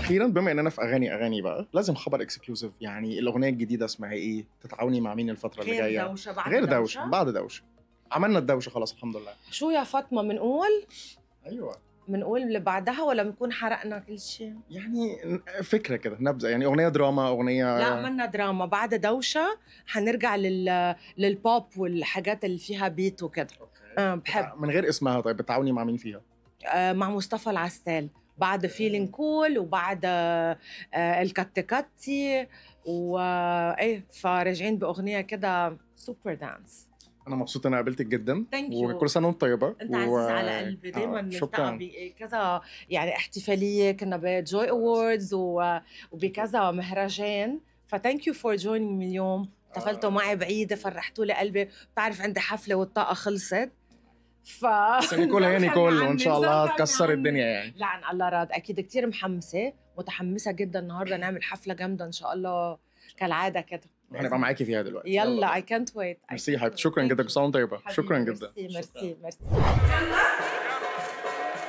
واخيرا بما اننا في اغاني اغاني بقى لازم خبر اكسكلوسيف يعني الاغنيه الجديده اسمها ايه تتعاوني مع مين الفتره اللي غير جايه دوشه بعد غير دوشه بعد دوشه عملنا الدوشه خلاص الحمد لله شو يا فاطمه بنقول ايوه بنقول اللي بعدها ولا بنكون حرقنا كل شيء يعني فكره كده نبذه يعني اغنيه دراما اغنيه لا منا دراما بعد دوشه حنرجع لل للبوب والحاجات اللي فيها بيت وكده أه بحب من غير اسمها طيب بتعاوني مع مين فيها آه مع مصطفى العسال بعد فيلينج كول وبعد آه آه الكتكتي وايه فراجعين باغنيه كده سوبر دانس انا مبسوط ان انا قابلتك جدا Thank you. وكل سنه وانت طيبه انت عزيز على قلبي دائما آه، نلتقى شكرا بكذا يعني احتفاليه كنا بجوي اووردز وبكذا مهرجان فثانك يو فور جوينينج مي اليوم احتفلتوا آه. معي بعيده فرحتوا لي قلبي بتعرف عندي حفله والطاقه خلصت ف بس نيكول هي نيكول وان شاء الله تكسر عني. الدنيا يعني لا عن الله راد اكيد كتير محمسه متحمسه جدا النهارده نعمل حفله جامده ان شاء الله كالعاده كده هنبقى معاكي فيها دلوقتي يلا اي كانت ويت ميرسي يا حبيبتي شكرا جدا كل سنه وانت طيبه شكرا جدا ميرسي ميرسي ميرسي يلا